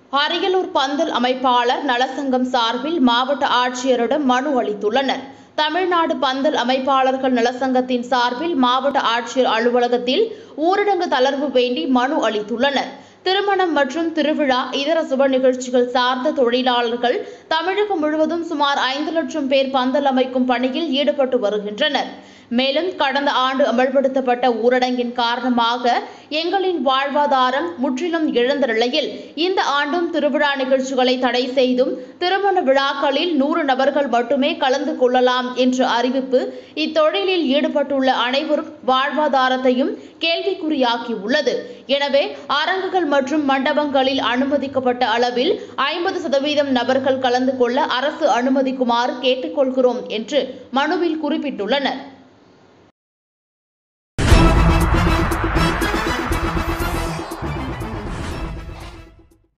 அரியலூர் பந்தல் அமைப்பாளர் நலசங்கம் சார்பில் மாவட்ட ஆட்சியரிடம் மனு அளித்துள்ளனர் தமிழ்நாடு பந்தல் அமைப்பாளர்கள் நலசங்கத்தின் சார்பில் மாவட்ட ஆட்சியர் அலுவலகத்தில் ஊரடங்கு தளர்வு வேண்டி மனு அளித்துள்ளனர் திருமணம் மற்றும் திருவிழா இதர சுப நிகழ்ச்சிகள் சார்ந்த தொழிலாளர்கள் தமிழகம் முழுவதும் சுமார் ஐந்து லட்சம் பேர் பந்தல் அமைக்கும் பணியில் ஈடுபட்டு வருகின்றனர் மேலும் கடந்த ஆண்டு அமல்படுத்தப்பட்ட ஊரடங்கின் காரணமாக எங்களின் வாழ்வாதாரம் முற்றிலும் இழந்த நிலையில் இந்த ஆண்டும் திருவிழா நிகழ்ச்சிகளை தடை செய்தும் திருமண விழாக்களில் நூறு நபர்கள் மட்டுமே கலந்து கொள்ளலாம் என்ற அறிவிப்பு இத்தொழிலில் ஈடுபட்டுள்ள அனைவரும் வாழ்வாதாரத்தையும் கேள்விக்குறியாக்கியுள்ளது எனவே அரங்குகள் மற்றும் மண்டபங்களில் அனுமதிக்கப்பட்ட அளவில் ஐம்பது சதவீதம் நபர்கள் கலந்து கொள்ள அரசு அனுமதிக்குமாறு கேட்டுக்கொள்கிறோம் என்று மனுவில் குறிப்பிட்டுள்ளனர்